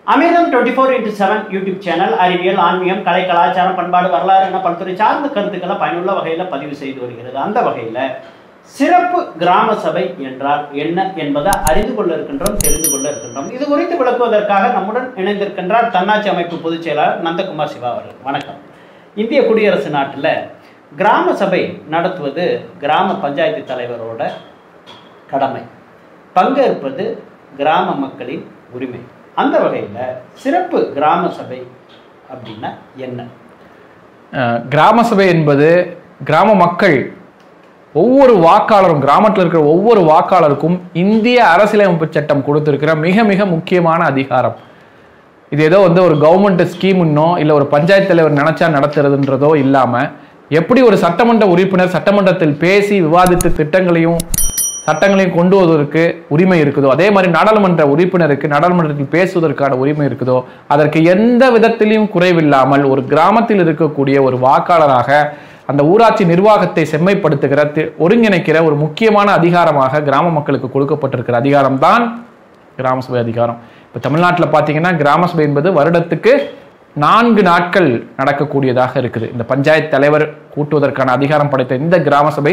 அமிர்தம் twenty four into seven YouTube channel அறிவியல் ஆன்மீகம் கலை கலாச்சாரம் பண்பாடு வரலாறு என பல்துறை சார்ந்த கருத்துக்களை பயனுள்ள வகையில் பதிவு செய்து வருகிறது அந்த வகையில் சிறப்பு கிராம சபை என்றால் என்ன என்பதை அறிந்து கொள்ள இருக்கின்றோம் தெரிந்து கொள்ள இருக்கின்றோம் இது குறித்து விளக்குவதற்காக நம்முடன் இணைந்திருக்கின்றார் தன்னாட்சி அமைப்பு பொதுச் செயலாளர் நந்தகுமார் சிவா அவர்கள் வணக்கம் இந்திய குடியரசு நாட்டில் கிராம சபை நடத்துவது கிராம பஞ்சாயத்து தலைவரோட கடமை பங்கேற்பது கிராம மக்களின் உரிமை அந்த வகையில் சிறப்பு கிராம சபை அப்படின்னா என்ன அஹ், கிராம சபை என்பது கிராம மக்கள் ஒவ்வொரு வாக்காளரும் கிராமத்தில் இருக்கிற ஒவ்வொரு வாக்காளருக்கும் இந்திய அரசியலமைப்பு சட்டம் கொடுத்திருக்கிற மிக மிக முக்கியமான அதிகாரம் இது ஏதோ வந்து ஒரு கவர்மெண்ட் ஸ்கீம்னோ இல்லை ஒரு பஞ்சாயத்து தலைவர் நினைச்சா நடத்துறதுன்றதோ இல்லாம எப்படி ஒரு சட்டமன்ற உறுப்பினர் சட்டமன்றத்தில் பேசி விவாதித்து திட்டங்களையும் சட்டங்களையும் கொண்டு வருவதற்கு உரிமை இருக்குதோ அதே மாதிரி நாடாளுமன்ற உறுப்பினருக்கு நாடாளுமன்றத்தில் பேசுவதற்கான உரிமை இருக்குதோ அதற்கு எந்த விதத்திலையும் குறைவில்லாமல் ஒரு கிராமத்தில் இருக்கக்கூடிய ஒரு வாக்காளராக அந்த ஊராட்சி நிர்வாகத்தை செம்மைப்படுத்துகிற தி- ஒருங்கிணைக்கிற ஒரு முக்கியமான அதிகாரமாக கிராம மக்களுக்கு கொடுக்கப்பட்டிருக்கிற அதிகாரம் தான் கிராம சபை அதிகாரம் இப்போ தமிழ்நாட்டில் பார்த்தீங்கன்னா கிராம சபை என்பது வருடத்துக்கு நான்கு நாட்கள் நடக்கக்கூடியதாக இருக்குது இந்த பஞ்சாயத்து தலைவர் கூட்டுவதற்கான அதிகாரம் படைத்த இந்த கிராம சபை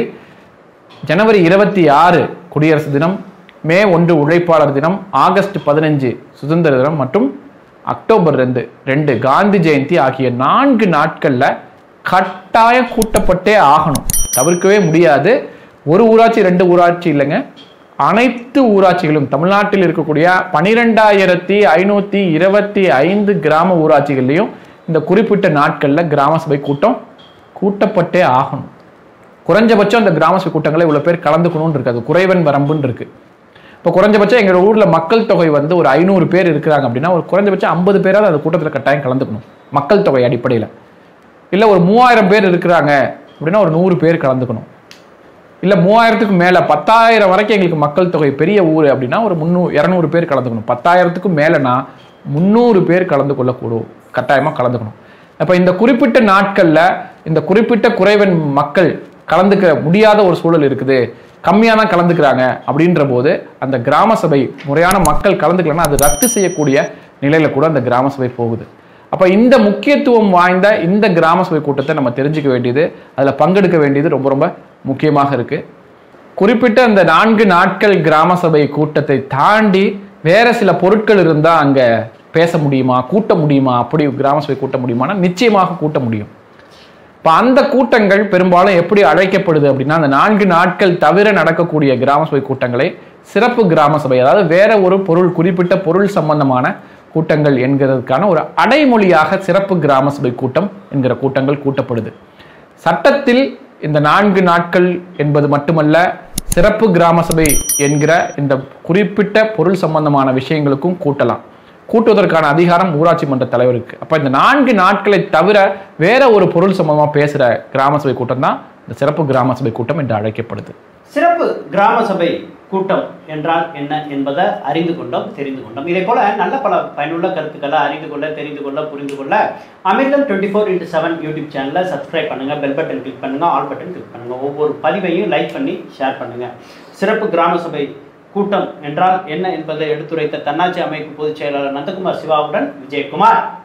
ஜனவரி இருபத்தி ஆறு குடியரசு தினம் மே ஒன்று உழைப்பாளர் தினம் ஆகஸ்ட் பதினஞ்சு சுதந்திர தினம் மற்றும் அக்டோபர் ரெண்டு ரெண்டு காந்தி ஜெயந்தி ஆகிய நான்கு நாட்கள்ல கட்டாயம் கூட்டப்பட்டே ஆகணும் தவிர்க்கவே முடியாது ஒரு ஊராட்சி ரெண்டு ஊராட்சி இல்லைங்க அனைத்து ஊராட்சிகளும் தமிழ்நாட்டில் இருக்கக்கூடிய பனிரெண்டாயிரத்தி ஐநூத்தி இருபத்தி ஐந்து கிராம ஊராட்சிகள்லையும் இந்த குறிப்பிட்ட நாட்கள்ல கிராம சபை கூட்டம் கூட்டப்பட்டே ஆகணும் குறைஞ்சபட்சம் அந்த கிராம சபை கூட்டங்களை இவ்வளவு பேர் கலந்துக்கணும்னு இருக்கு அது குறைவன் வரம்புன்னு இருக்கு இப்போ குறைஞ்சபட்சம் எங்க ஊர்ல மக்கள் தொகை வந்து ஒரு ஐநூறு பேர் இருக்கிறாங்க அப்படின்னா ஒரு குறைஞ்சபட்சம் ஐம்பது பேராவது அந்த கூட்டத்தில் கட்டாயம் கலந்துக்கணும் மக்கள் தொகை அடிப்படையில் இல்லை ஒரு மூவாயிரம் பேர் இருக்கிறாங்க அப்படின்னா ஒரு நூறு பேர் கலந்துக்கணும் இல்லை மூவாயிரத்துக்கு மேலே பத்தாயிரம் வரைக்கும் எங்களுக்கு மக்கள் தொகை பெரிய ஊர் அப்படின்னா ஒரு முந்நூறு இரநூறு பேர் கலந்துக்கணும் பத்தாயிரத்துக்கும் மேலேனா முந்நூறு பேர் கலந்து கொள்ளக்கூடும் கட்டாயமாக கலந்துக்கணும் அப்போ இந்த குறிப்பிட்ட நாட்களில் இந்த குறிப்பிட்ட குறைவன் மக்கள் கலந்துக்க முடியாத ஒரு சூழல் இருக்குது கம்மியாக தான் கலந்துக்கிறாங்க அப்படின்ற போது அந்த கிராம சபை முறையான மக்கள் கலந்துக்கலன்னா அது ரத்து செய்யக்கூடிய நிலையில கூட அந்த கிராம சபை போகுது அப்ப இந்த முக்கியத்துவம் வாய்ந்த இந்த கிராம சபை கூட்டத்தை நம்ம தெரிஞ்சுக்க வேண்டியது அதுல பங்கெடுக்க வேண்டியது ரொம்ப ரொம்ப முக்கியமாக இருக்கு குறிப்பிட்ட அந்த நான்கு நாட்கள் கிராம சபை கூட்டத்தை தாண்டி வேற சில பொருட்கள் இருந்தா அங்க பேச முடியுமா கூட்ட முடியுமா அப்படி கிராம சபை கூட்ட முடியுமானா நிச்சயமாக கூட்ட முடியும் இப்போ அந்த கூட்டங்கள் பெரும்பாலும் எப்படி அழைக்கப்படுது அப்படின்னா அந்த நான்கு நாட்கள் தவிர நடக்கக்கூடிய கிராம சபை கூட்டங்களை சிறப்பு கிராம சபை அதாவது வேற ஒரு பொருள் குறிப்பிட்ட பொருள் சம்பந்தமான கூட்டங்கள் என்கிறதுக்கான ஒரு அடைமொழியாக சிறப்பு கிராம சபை கூட்டம் என்கிற கூட்டங்கள் கூட்டப்படுது சட்டத்தில் இந்த நான்கு நாட்கள் என்பது மட்டுமல்ல சிறப்பு கிராம சபை என்கிற இந்த குறிப்பிட்ட பொருள் சம்பந்தமான விஷயங்களுக்கும் கூட்டலாம் கூட்டுவதற்கான அதிகாரம் ஊராட்சி மன்ற தலைவருக்கு அப்ப இந்த நான்கு நாட்களை தவிர வேற ஒரு பொருள் சம்பந்தமா பேசுற கிராம சபை கூட்டம் தான் இந்த சிறப்பு கிராம சபை கூட்டம் என்று அழைக்கப்படுது சிறப்பு கிராம சபை கூட்டம் என்றால் என்ன என்பதை அறிந்து கொண்டோம் தெரிந்து கொண்டோம் இதே போல நல்ல பல பயனுள்ள கருத்துக்களை அறிந்து கொள்ள தெரிந்து கொள்ள புரிந்து கொள்ள Amirtham twenty four into seven YouTube சேனலை சப்ஸ்கிரைப் பண்ணுங்க பெல் பட்டன் கிளிக் பண்ணுங்க ஆல் பட்டன் கிளிக் பண்ணுங்க ஒவ்வொரு பதிவையும் லைக் பண்ணி ஷேர் பண்ணுங்க சிறப்பு கிராம சபை கூட்டம் என்றால் என்ன என்பதை எடுத்துரைத்த தன்னாட்சி அமைப்பு பொதுச் செயலாளர் நந்தகுமார் சிவாவுடன் விஜயகுமார்